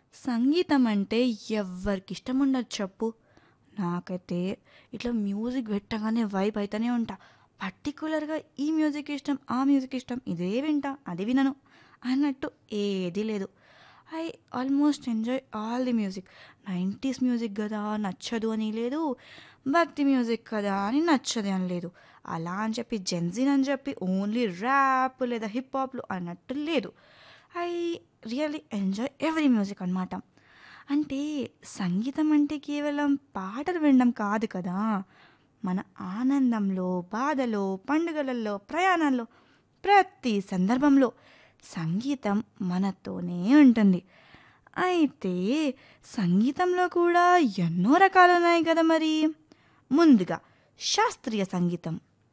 సంగీతం అంటే ఎవ్వరికి ఇష్టం ఉండదు చెప్పు నాకైతే ఇట్లా మ్యూజిక్ పెట్టగానే వైబ్ అయితేనే ఉంటా పర్టికులర్గా ఈ మ్యూజిక్ ఇష్టం ఆ మ్యూజిక్ ఇష్టం ఇదే వింటా అది వినను అన్నట్టు ఏది లేదు I almost enjoy all the music nineties music కదా నచ్చదు అని లేదు భక్తి మ్యూజిక్ కదా అని నచ్చదు అని లేదు అలా అని చెప్పి జెన్జిన్ అని చెప్పి ఓన్లీ ర్యాప్ లేదా హిప్ హాప్లు అన్నట్టు లేదు I really enjoy every music అనమాట అంటే సంగీతం అంటే కేవలం పాటలు వినడం కాదు కదా మన ఆనందంలో బాధలో పండుగలలో ప్రయాణాల్లో ప్రతి సందర్భంలో సంగీతం మనతోనే ఉంటుంది అయితే సంగీతంలో కూడా ఎన్నో రకాలు ఉన్నాయి కదా మరి ముందుగా శాస్త్రీయ సంగీతం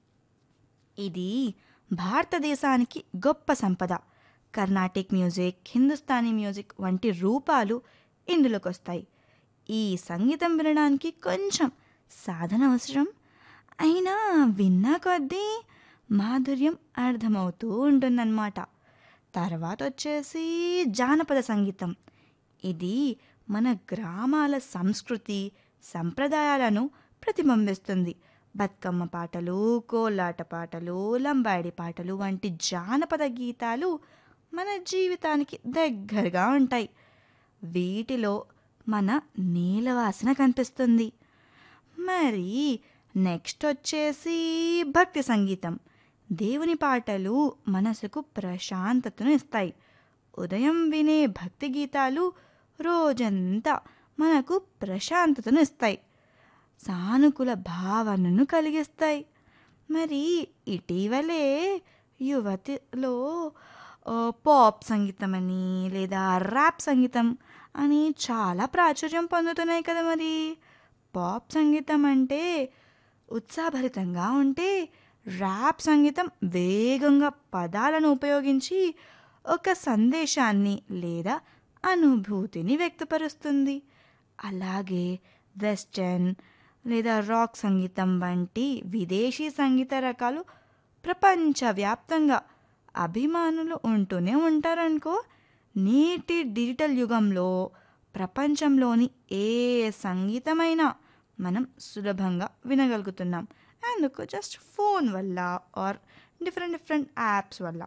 ఇది భారతదేశానికి గొప్ప సంపద కర్ణాటిక్ మ్యూజిక్ హిందుస్థానీ మ్యూజిక్ వంటి రూపాలు ఇందులోకి వస్తాయి ఈ సంగీతం వినడానికి కొంచెం సాధన అవసరం అయినా విన్నా కొద్దీ మాధుర్యం అర్థమవుతూ ఉంటుందన్నమాట తర్వాత వచ్చేసి జానపద సంగీతం ఇది మన గ్రామాల సంస్కృతి సంప్రదాయాలను ప్రతిబింబిస్తుంది బతుకమ్మ పాటలు కోలాట పాటలు లంబాడి పాటలు వంటి జానపద గీతాలు మన జీవితానికి దగ్గరగా ఉంటాయి వీటిలో మన నీలవాసన కనిపిస్తుంది మరి నెక్స్ట్ వచ్చేసి భక్తి సంగీతం దేవుని పాటలు మనసుకు ప్రశాంతతను ఇస్తాయి ఉదయం వినే భక్తి గీతాలు రోజంతా మనకు ప్రశాంతతను ఇస్తాయి సానుకూల భావనను కలిగిస్తాయి మరి ఇటీవలే యువతిలో పాప్ సంగీతం అని లేదా ర్యాప్ సంగీతం అని చాలా ప్రాచుర్యం పొందుతున్నాయి కదా మరి పాప్ సంగీతం అంటే ఉత్సాహభరితంగా ఉంటే ర్యాప్ సంగీతం వేగంగా పదాలను ఉపయోగించి ఒక సందేశాన్ని లేదా అనుభూతిని వ్యక్తపరుస్తుంది అలాగే వెస్టర్న్ లేదా రాక్ సంగీతం వంటి విదేశీ సంగీత రకాలు ప్రపంచవ్యాప్తంగా అభిమానులు ఉంటూనే ఉంటారనుకో నేటి డిజిటల్ యుగంలో ప్రపంచంలోని ఏ సంగీతమైనా మనం సులభంగా వినగలుగుతున్నాం అందుకు జస్ట్ ఫోన్ వల్ల ఆర్ డిఫరెంట్ డిఫరెంట్ యాప్స్ వల్ల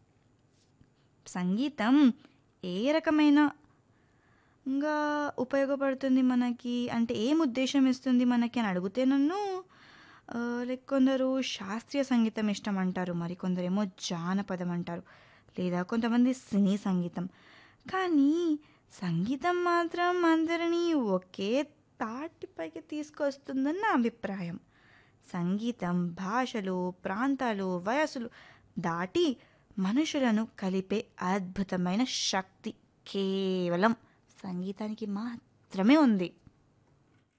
సంగీతం ఏ రకమైన ఇంకా ఉపయోగపడుతుంది మనకి అంటే ఏం ఉద్దేశం ఇస్తుంది మనకి అని అడిగితే నన్ను లైక్ కొందరు శాస్త్రీయ సంగీతం ఇష్టం అంటారు మరి కొందరేమో జానపదం అంటారు లేదా కొంతమంది సినీ సంగీతం కానీ సంగీతం మాత్రం అందరినీ ఒకే తాటిపైకి తీసుకొస్తుందని నా అభిప్రాయం సంగీతం భాషలు ప్రాంతాలు వయసులు దాటి మనుషులను కలిపే అద్భుతమైన శక్తి కేవలం సంగీతానికి మాత్రమే ఉంది